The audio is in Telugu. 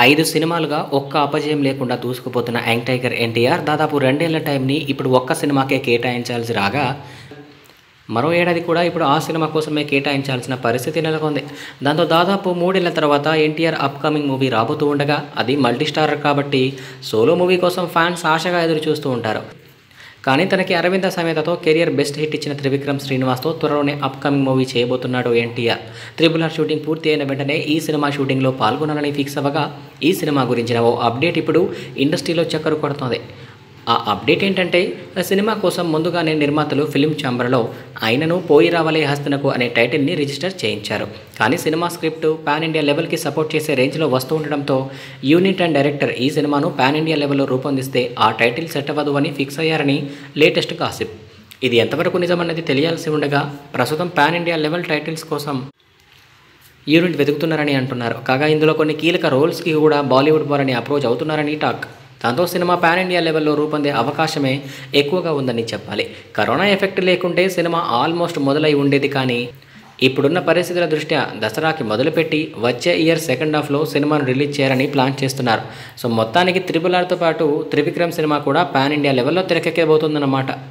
ఐదు సినిమాలుగా ఒక్క అపజయం లేకుండా దూసుకుపోతున్న యంగ్ టైగర్ ఎన్టీఆర్ దాదాపు రెండేళ్ల టైంని ఇప్పుడు ఒక్క సినిమాకే కేటాయించాల్సి రాగా మరో ఏడాది కూడా ఇప్పుడు ఆ సినిమా కోసమే కేటాయించాల్సిన పరిస్థితి నెలకొంది దాంతో దాదాపు మూడేళ్ల తర్వాత ఎన్టీఆర్ అప్కమింగ్ మూవీ రాబోతూ ఉండగా అది మల్టీ స్టారర్ కాబట్టి సోలో మూవీ కోసం ఫ్యాన్స్ ఆశగా ఎదురు చూస్తూ ఉంటారు కానీ తనకి అరవింద సమేతతో కెరియర్ బెస్ట్ హిట్ ఇచ్చిన త్రివిక్రమ్ శ్రీనివాస్తో త్వరలోనే అప్కమింగ్ మూవీ చేయబోతున్నాడు ఎన్టీఆర్ త్రిబుల్ ఆర్ షూటింగ్ పూర్తి అయిన వెంటనే ఈ సినిమా షూటింగ్లో పాల్గొనాలని ఫిక్స్ అవ్వగా ఈ సినిమా గురించిన ఓ అప్డేట్ ఇప్పుడు ఇండస్ట్రీలో చక్కరు కొడుతోంది ఆ అప్డేట్ ఏంటంటే ఆ సినిమా కోసం ముందుగానే నిర్మాతలు ఫిలిం ఛాంబర్లో ఆయనను పోయి రావాలే హస్తనకు అనే టైటిల్ని రిజిస్టర్ చేయించారు కానీ సినిమా స్క్రిప్ట్ పాన్ ఇండియా లెవెల్కి సపోర్ట్ చేసే రేంజ్లో వస్తూ ఉండడంతో యూనిట్ అండ్ డైరెక్టర్ ఈ సినిమాను పాన్ ఇండియా లెవెల్లో రూపొందిస్తే ఆ టైటిల్ సెట్ అవ్వదు అని ఫిక్స్ అయ్యారని లేటెస్ట్ కాసిప్ ఇది ఎంతవరకు నిజమన్నది తెలియాల్సి ఉండగా ప్రస్తుతం పాన్ ఇండియా లెవెల్ టైటిల్స్ కోసం యూనిట్ వెతుకుతున్నారని అంటున్నారు కాగా ఇందులో కొన్ని కీలక రోల్స్కి కూడా బాలీవుడ్ వారిని అప్రోచ్ అవుతున్నారని టాక్ దాంతో సినిమా పాన్ ఇండియా లెవెల్లో రూపొందే అవకాశమే ఎక్కువగా ఉందని చెప్పాలి కరోనా ఎఫెక్ట్ లేకుంటే సినిమా ఆల్మోస్ట్ మొదలై ఉండేది కానీ ఇప్పుడున్న పరిస్థితుల దృష్ట్యా దసరాకి మొదలుపెట్టి వచ్చే ఇయర్ సెకండ్ హాఫ్లో సినిమాను రిలీజ్ చేయాలని ప్లాన్ చేస్తున్నారు సో మొత్తానికి త్రిబుల్ ఆర్తో పాటు త్రివిక్రమ్ సినిమా కూడా పాన్ ఇండియా లెవెల్లో తెరకెక్కబోతుందన్నమాట